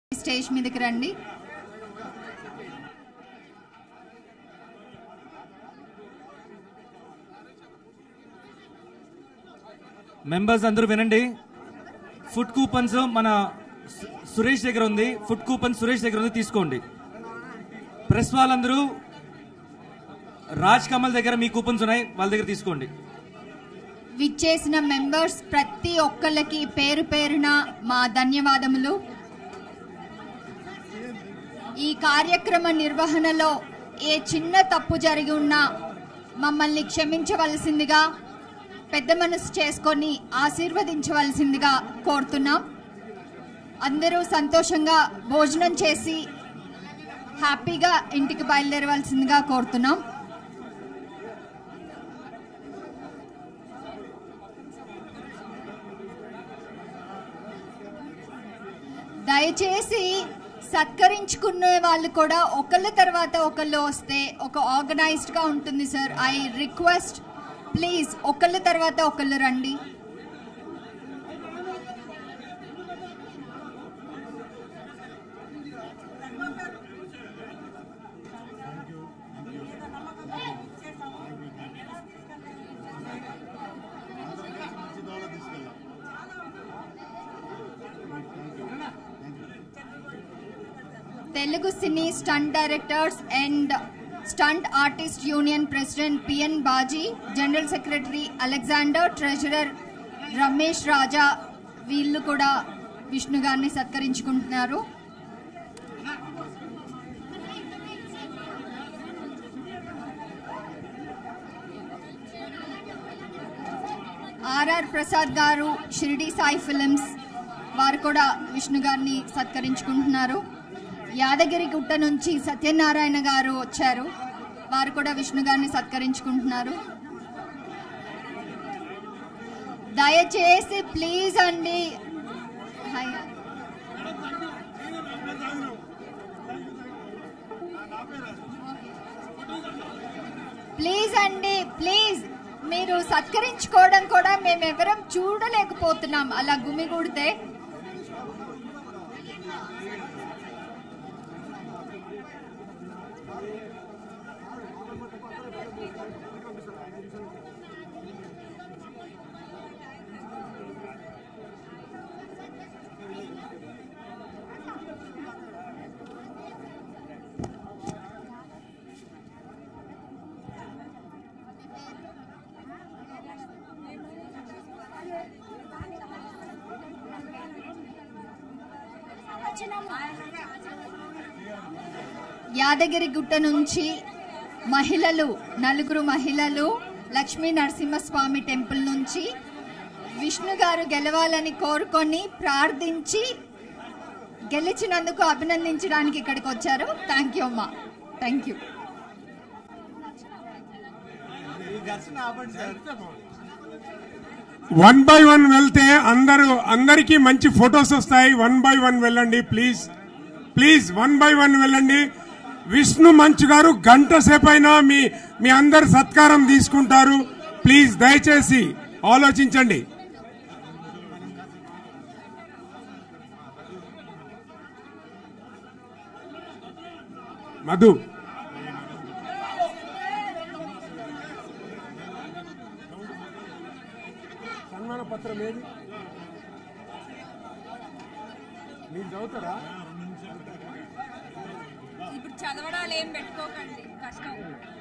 Stage మీదకి రండి members అందరూ వినండి ఫుడ్ కూపన్స్ మన సు- సురేష్ దగ్గర ఉంది ఫుడ్ కూపన్ సురేష్ దగ్గర ఉంది తీసుకోండి ప్రెస్ వాళ్ళందరూ రాజ్ కమల్ దగ్గర మీ కూపన్స్ ఉన్నాయి వాళ్ళ దగ్గర తీసుకోండి విచ్చేసిన మెంబర్స్ ప్రతి ఒక్కళ్ళకి పేరు పేరున మా ధన్యవాదములు ఈ కార్యక్రమ నిర్వహణలో ఏ చిన్న తప్పు జరిగి ఉన్నా మమ్మల్ని క్షమించవలసిందిగా పెద్ద మనసు చేసుకొని ఆశీర్వదించవలసిందిగా కోరుతున్నాం అందరూ సంతోషంగా భోజనం చేసి హ్యాపీగా ఇంటికి బయలుదేరవలసిందిగా కోరుతున్నాం దయచేసి సత్కరించుకునే వాళ్ళు కూడా ఒకళ్ళ తర్వాత ఒకళ్ళు వస్తే ఒక ఆర్గనైజ్డ్ గా ఉంటుంది సార్ ఐ రిక్వెస్ట్ ప్లీజ్ ఒకళ్ళ తర్వాత ఒకళ్ళు రండి Telugu cine stunt directors and stunt artist union president PN Baji general secretary Alexander treasurer Ramesh Raja వీళ్ళు కూడా విష్ణు గారిని సత్కరించుకుంటున్నారు ఆర్ఆర్ ప్రసాద్ గారు షిరిడి సాయి ఫిలిమ్స్ వారు కూడా విష్ణు గారిని సత్కరించుకుంటున్నారు యాదగిరి గుట్ట నుంచి సత్యనారాయణ గారు వచ్చారు వారు కూడా విష్ణు గారిని సత్కరించుకుంటున్నారు దయచేసి ప్లీజ్ అండి హాయ్. ప్లీజ్ అండి ప్లీజ్ మీరు సత్కరించుకోవడం కూడా మేము ఎవరం చూడలేకపోతున్నాం అలా గుమిగూడితే యాదగిరి గుట్ట నుంచి మహిళలు నలుగురు మహిళలు లక్ష్మీ నరసింహస్వామి టెంపుల్ నుంచి విష్ణు గారు గెలవాలని కోరుకొని ప్రార్థించి గెలిచినందుకు అభినందించడానికి ఇక్కడికి వచ్చారు థ్యాంక్ యూ అమ్మా thank you one by one వెళ్తే అందరూ అందరికీ మంచి ఫొటోస్ వస్తాయి వన్ బై వన్ వెళ్ళండి please please one by one వెళ్ళండి విష్ణు మంచు గారు గంట సేపైనా మీ మీ అందరు సత్కారం తీసుకుంటారు ప్లీజ్ దయచేసి ఆలోచించండి మధు సన్మాన పత్రం ఏది మీరు చదువుతారా ఇప్పుడు చదవడాలు ఏం పెట్టుకోకండి కష్టం